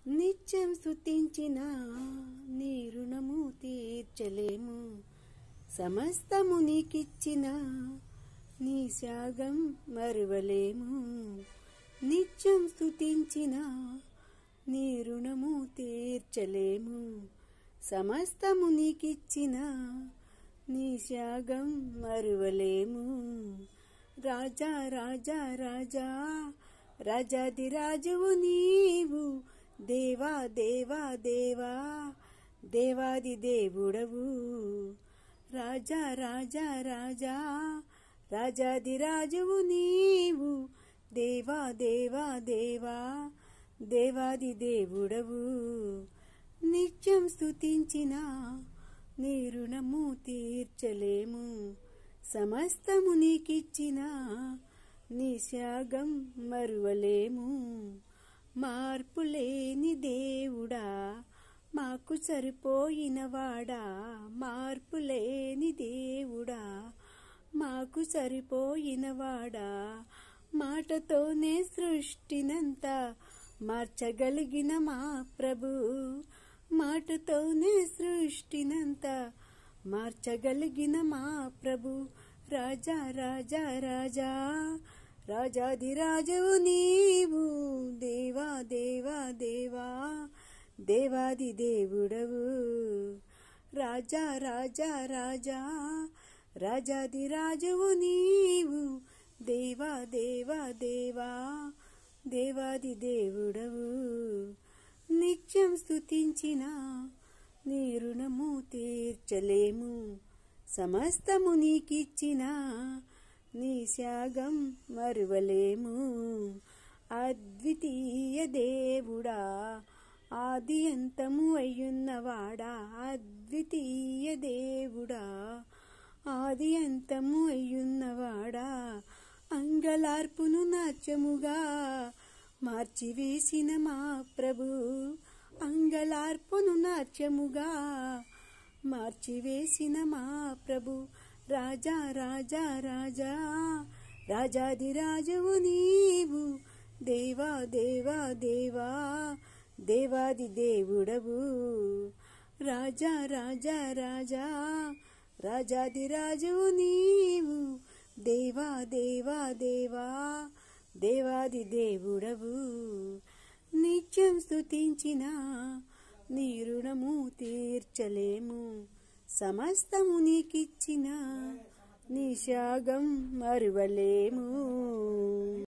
నిత్యం స్తుతించిన నీ రుణము తీర్చలేము సమస్తము నీకిచ్చిన నీ త్యాగం మరువలేము నిత్యం స్తుతించిన నీ రుణము తీర్చలేము సమస్తము నీకిచ్చిన నీ త్యాగం మరువలేము రాజా రాజా రాజా రాజాది రాజువు నీవు దేవా దేవా దేవా దేవాది దేవుడవు రాజా రాజా రాజా రాజాది రాజువు నీవు దేవా దేవా దేవా దేవాది దేవుడవు నిత్యం స్తుతించిన నీ రుణము తీర్చలేము సమస్తము నీకిచ్చిన నీ త్యాగం మరువలేము మార్పు లేని దేవుడా మాకు సరిపోయిన వాడా మార్పు లేని దేవుడా మాకు సరిపోయిన వాడా మాటతోనే సృష్టినంతా మార్చగలిగిన మా ప్రభు మాటతోనే సృష్టినంతా మార్చగలిగిన మా ప్రభు రాజా రాజా రాజా రాజాది రాజువు నీవు దేవా దేవా దేవా దేవాది దేవుడవు రాజా రాజా రాజా రాజాది రాజువు నీవు దేవా దేవా దేవా దేవాది దేవుడవు నిత్యం స్తుతించిన నీ రుణము తీర్చలేము సమస్తము నీకిచ్చిన నీ త్యాగం మరువలేము అద్వితీయ దేవుడా ఆది అంతము అయ్యున్నవాడా అద్వితీయ దేవుడా ఆది అంతము అయ్యున్నవాడా అంగలార్పును నాట్యముగా మార్చివేసిన మా ప్రభు అంగలార్పును నాట్యముగా మార్చివేసిన మా ప్రభు రాజా రాజా రాజా రాజాది రాజువు నీవు దేవా దేవా దేవా దేవాది దేవుడవు రాజా రాజా రాజా రాజాది రాజువు నీవు దేవా దేవా దేవా దేవాది దేవుడవు నిత్యం స్తుతించిన నీ రుణము తీర్చలేము సమస్తము నీకిచ్చిన నీ త్యాగం మరువలేము